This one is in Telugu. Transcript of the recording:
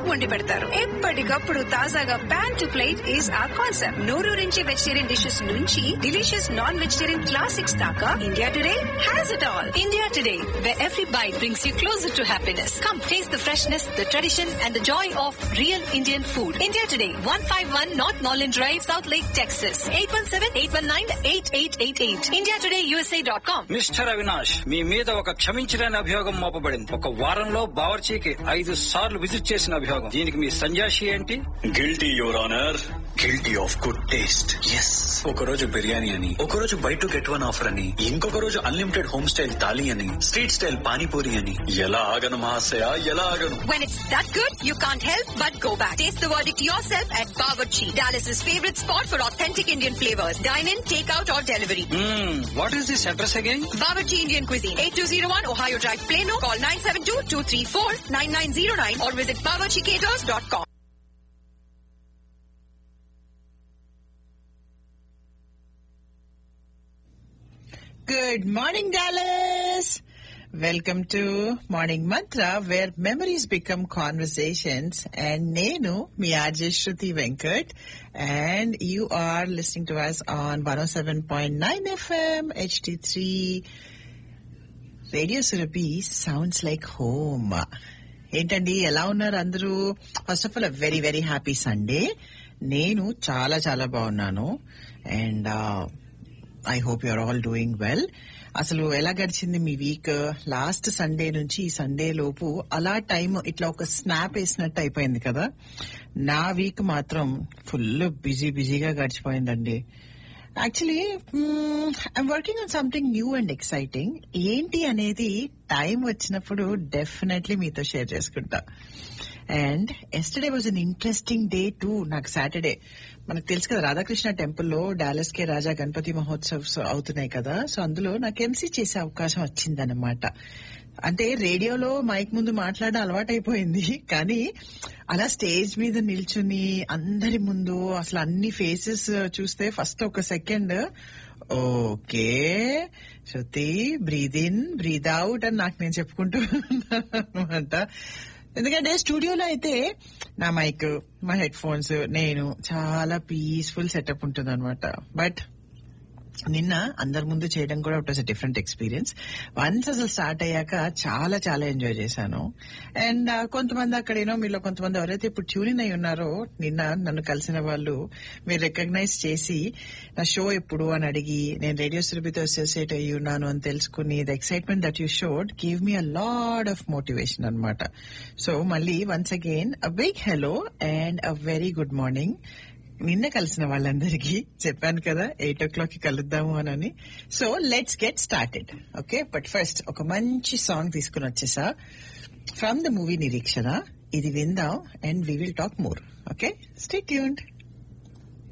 వండి పెడతారు ఎప్పటికప్పుడు తాజాగా pan to plate is a concept నూరూరించి వెజిటేరియన్ డిషెస్ నుంచి డిలీషియస్ నాన్ వెజిటేరియన్ క్లాసిక్స్ దాకా India Today has it all India Today where every bite brings you closer to happiness. Come taste the freshness, the tradition, and the joy of real Indian food. India Today, 151 North Norland Drive, South Lake, Texas. 817-819-8888. IndiaTodayUSA.com. Mister Avinash మీ మీద ఒక క్షమించలేని అభియోగం మోపబడింది ఒక వారంలో బావర్చీకి ఐదు సార్లు విజిట్ చేసిన అభియోగం దీనికి మీ సంజాషి ఏంటి guilty your honour guilty of good taste yes ఒక రోజు బిర్యానీ అని ఒక రోజు buy two get one offer అని ఇంకొక రోజు అన్లిమిటెడ్ హోమ్ స్టైల్ థాలీ అని స్ట్రీట్ స్టైల్ పానీపూరి అని ఎలా ఆగను మహాశయ ఎలా ఆగను When it's that good, you can't help but go back. Taste the verdict yourself at Bawarchi, Dallas's favorite spot for authentic Indian flavors. Dine in, take out, or delivery. What is this address again Bawarchi Indian Cuisine, 8201 Ohio Drive, Plano. Call 972-234-9909 or visit bawarchicaters.com. Good morning, Dallas. Welcome to Morning Mantra, where memories become conversations. And Nenu, mi RJ Shruti Venkat, and you are listening to us on 107.9 FM, HD3. Radio Surabhi sounds like home ఏంటండి ఎలా ఉన్నారు అందరూ first of all very very happy Sunday నేను చాలా చాలా బాగున్నాను and I hope you're all doing well అసలు ఎలా గడిచింది మీ వీక్ లాస్ట్ సండే నుంచి ఈ సండే లోపు అలా టైం ఇట్లా ఒక స్నాప్ వేసినట్టు అయిపోయింది కదా నా వీక్ మాత్రం ఫుల్ బిజీ బిజీగా గడిచిపోయిందండి actually I'm working on something new and exciting ఏంటి అనేది టైం వచ్చినప్పుడు డెఫినెట్లీ మీతో షేర్ చేసుకుంటా and yesterday was an interesting day too నాకు సాటర్డే మనకు తెలుసు కదా రాధాకృష్ణ టెంపుల్లో డాలస్ కే రాజా గణపతి మహోత్సవ్స్ అవుతున్నాయి కదా సో అందులో నాకు ఎంసీ చేసే అవకాశం వచ్చిందనమాట అంటే రేడియోలో మైక్ ముందు మాట్లాడడం అలవాటైపోయింది కానీ అలా స్టేజ్ మీద నిల్చుని అందరి ముందు అసలు అన్ని ఫేసెస్ చూస్తే ఫస్ట్ ఒక second okay Shruti breathe in breathe out అని నాకు నేను చెప్పుకుంటూ అనమాట ఎందుకంటే స్టూడియోలో అయితే నా మైక్ మా హెడ్ ఫోన్స్ నేను చాలా పీస్ఫుల్ సెటప్ ఉంటుంది అనమాట బట్ నిన్న అందరి ముందు చేయడం కూడా it was different experience once అసలు స్టార్ట్ అయ్యాక చాలా చాలా ఎంజాయ్ చేశాను అండ్ కొంతమంది అక్కడేనో మీలో కొంతమంది ఎవరైతే ఇప్పుడు ట్యూనిన్ అయి ఉన్నారో నిన్న నన్ను కలిసిన వాళ్ళు మీరు రికగ్నైజ్ చేసి నా షో ఎప్పుడు అని అడిగి నేను రేడియో సురభితో అసోసియేట్ అయ్యి ఉన్నాను అని తెలుసుకుని the excitement that you showed give me a lot of motivation అనమాట సో మళ్ళీ once again a big hello and a very good morning నిన్న కలిసిన వాళ్ళందరికీ చెప్పాను కదా ఎయిట్ ఓ క్లాక్ కి కలుద్దాము అని so let's get started okay but first ఒక మంచి సాంగ్ తీసుకుని వచ్చేసా ఫ్రమ్ ద మూవీ నిరీక్షణ ఇది విందాం and we will talk more okay stay tuned